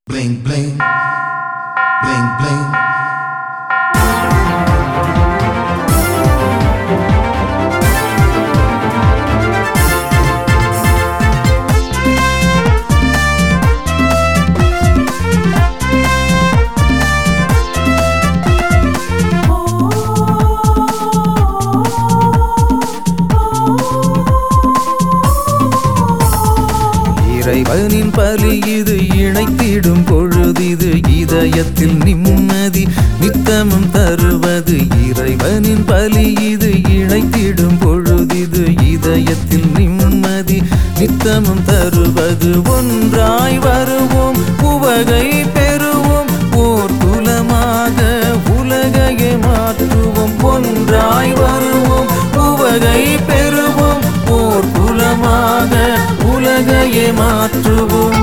Bling bling. Bling bling. இறைவனின் பலி இது இணைத்திடும் பொழுதிது இதயத்தில் நிம்மதி நித்தமும் தருவது இறைவனின் பலி இது இணைத்திடும் பொழுதிது இதயத்தில் நிம்மதி நித்தமும் தருவது ஒன்றாய் வருவோம் உவகை பெறுவோம் ஓர் குலமாக உலகையே மாற்றுவோம் ஒன்றாய் வருவோம் உவகை பெறுவோம் ஓர் குலமாக உலகையே மாற்றுவோம்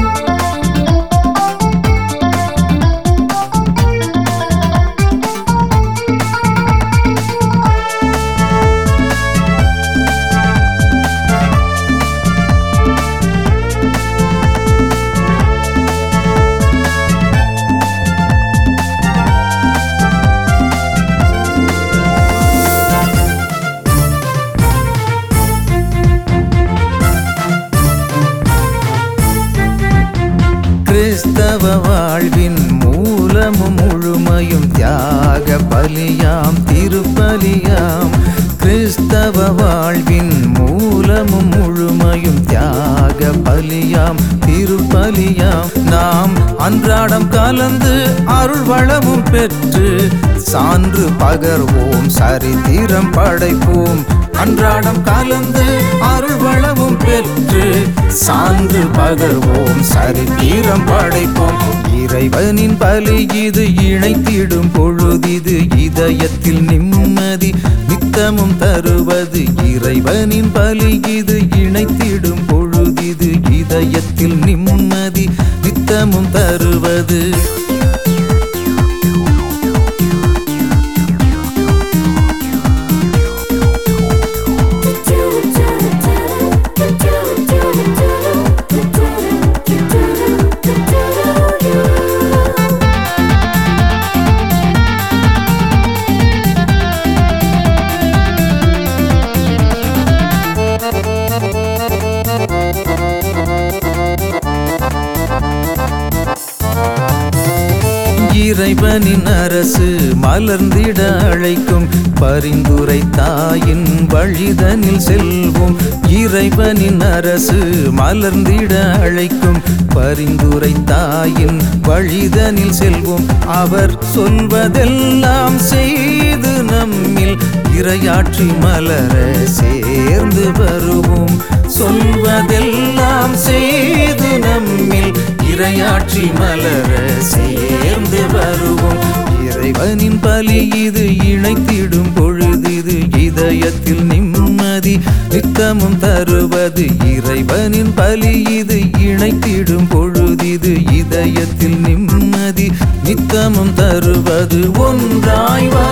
கிறிஸ்தவ வாழ்வின் மூலமும் முழுமையும் தியாக பலியாம் திருப்பலியாம் கிறிஸ்தவ வாழ்வின் மூலமும் முழுமையும் தியாக பலியாம் திருப்பலியாம் நாம் அன்றாடம் கலந்து அருள் வளமும் பெற்று சான்று பகர்வோம் சரித்திரம் படைப்போம் அன்றாடம் கலந்து அருள் வளமும் பெற்று சான்று பகர்வோம் சரித்திரம் படைப்போம் இறைவனின் பலி இது இணைத்திடும் பொழுதிது இதயத்தில் நிம்மதி நித்தமும் தருவது இறைவனின் பலி இது இணைத்திடும் பொழுதிது இதயத்தில் நிம்மதி நித்தமும் தருவது இறைவனின் அரசு மலர்ந்திட அழைக்கும் பரிந்துரை தாயின் வழிதனில் செல்வோம் இறைவனின் அரசு மலர்ந்திட அழைக்கும் பரிந்துரை தாயின் வழிதனில் செல்வோம் அவர் சொல்வதெல்லாம் செய்து நம்மில் இரையாற்றி மலர சேர்ந்து வருவோம் சொல்வதெல்லாம் செய்து நம்மில் இரையாற்றி மலர சேர்ந்து வருவோம் இறைவனின் பலி இது இணைத்திடும் பொழுதிது இதயத்தில் நிம்மதி நித்தமும் தருவது இறைவனின் பலி இது இணைத்திடும் பொழுதிது இதயத்தில் நிம்மதி நித்தமும் தருவது ஒன்றாய் வா